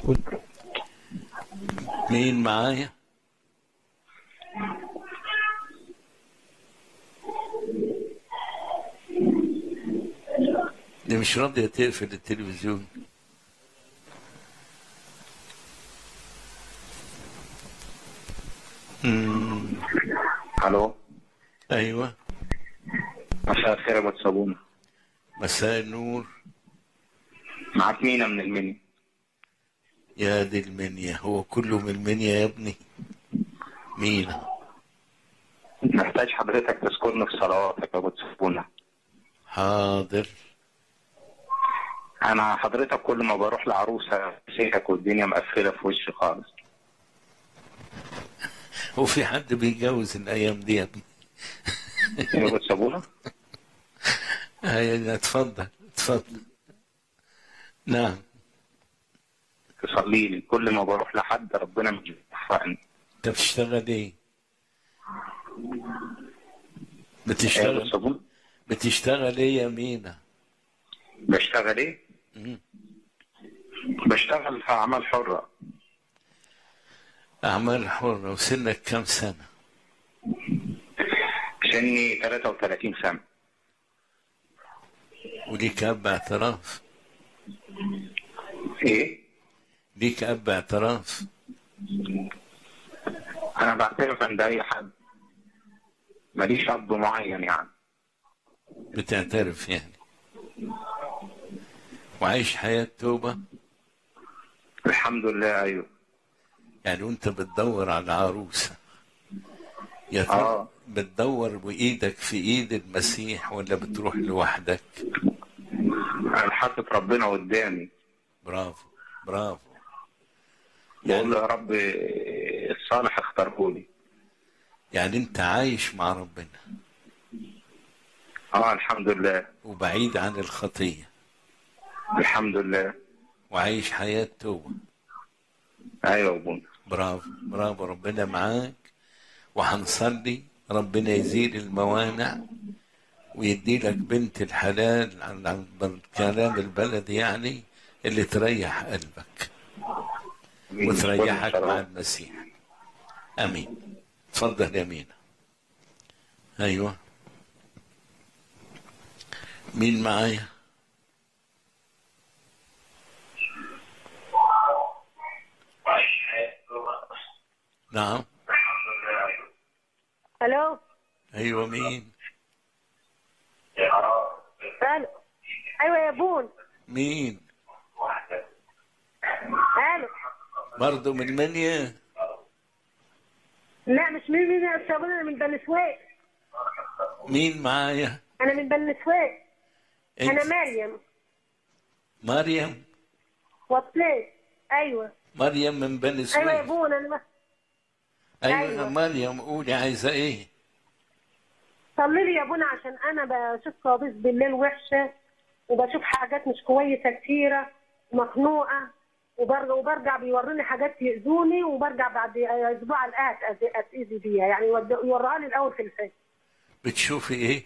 مين معايا دي مش راضية تقفل التلفزيون مم. الو ايوه مساء الخير يا ابو صابونه مساء النور معاك مينا من المنيا يا دي المنيا هو كله من المنيا يا ابني مينا محتاج حضرتك تذكرني في صلواتك يا ابو صابونه حاضر انا حضرتك كل ما بروح لعروسه سيكك والدنيا مقفله في وشي خالص هو في حد بيتجوز الايام دي يا ابني يا ابو صابونه هيا اتفضل اتفضل نعم تصلي لي كل ما بروح لحد ربنا مش بيوفقني انت بتشتغل ايه يا ابو بتشتغل صابونه بتشتغل ايه يا مينا بشتغل ايه؟ مم. بشتغل في اعمال حره اعمال حرة وسنك كم سنة سني 33 سنه وليك اب اعتراف ايه؟ ليك اب اعتراف انا بعترف عند اي حد ماليش اب معين يعني بتعترف يعني وعايش حياة توبة الحمد لله ايوه يعني وانت بتدور على عروسة يا ترى آه. بتدور بإيدك في إيد المسيح ولا بتروح لوحدك انا حاطط ربنا قدامي برافو برافو بقول له يا رب الصالح اختاره لي يعني انت عايش مع ربنا اه الحمد لله وبعيد عن الخطية الحمد لله وعايش حياة توبة ايوه يا ابونا برافو برافو ربنا معاك وهنصلي ربنا يزيل الموانع ويدي لك بنت الحلال عن عن الكلام البلدي يعني اللي تريح قلبك وتريحك مع المسيح امين تفضل يا مينا ايوه مين معايا نعم الو ايوه مين الو ايوه يا بون مين الو برضه من منيا لا مش مين مين يا استاذ انا من بني سويف مين معايا انا من بني سويف انا انت مريم مريم وصلت ايوه مريم من بني ايوه يا سويف بون انا ايوه يا أيوة. مريم قولي عايزه ايه صلي لي يا بونا عشان انا بشوف كوابيس بالليل وحشه وبشوف حاجات مش كويسه كتيره مخنوقه وبرجع وبرجع بيوروني حاجات يأذوني وبرجع بعد اسبوع الاقيها أتأذي- اتاذي بيها يعني يود- يوروها لي الاول في الفيلم بتشوفي ايه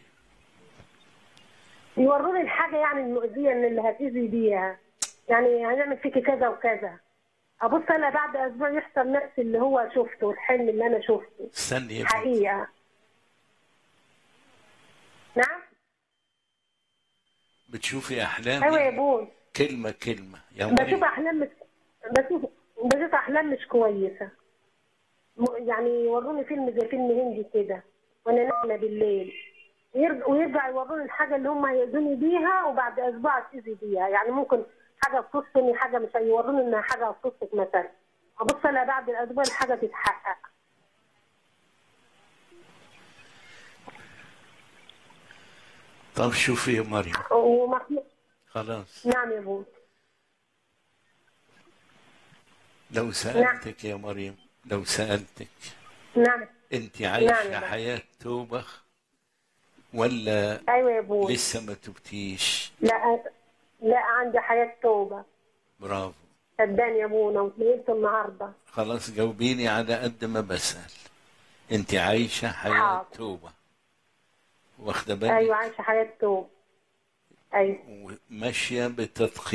يوروني الحاجه يعني المؤذيه ان اللي هتاذي بيها يعني هنعمل فيكي كذا وكذا ابص انا بعد اسبوع يحصل نفس اللي هو شفته الحلم اللي انا شفته استني يا بنتي حقيقه نعم بتشوفي احلام ايوه يا بون كلمه كلمه يا بشوف مريم احلام مش بشوف بشوف احلام مش كويسه م- يعني يوروني فيلم زي فيلم هندي كده وانا نايمه بالليل ويرجع, ويرجع يوروني الحاجه اللي هم هيأذوني بيها وبعد اسبوع اتأذي بيها يعني ممكن حاجه تخصني حاجه مش هيوروني انها حاجه تخصك مثلا ابص انا بعد الاسبوع الحاجه تتحقق طب شوفي يا مريم ومخلوق خلاص نعم يا ابوي لو سالتك يا مريم لو سالتك نعم انت نعم عايشه يا بابا. حياه توبه ولا ايوه يا ابوي لسه ما تبتيش لا لا عندي حياه توبه برافو صدقني يا ابونا وتنيمت النهارده خلاص جاوبيني على قد ما بسأل انت عايشة حياة حاضر. توبة واخدة بالك ايوه عايشه حياه توبه ايوه وماشية بتدقيق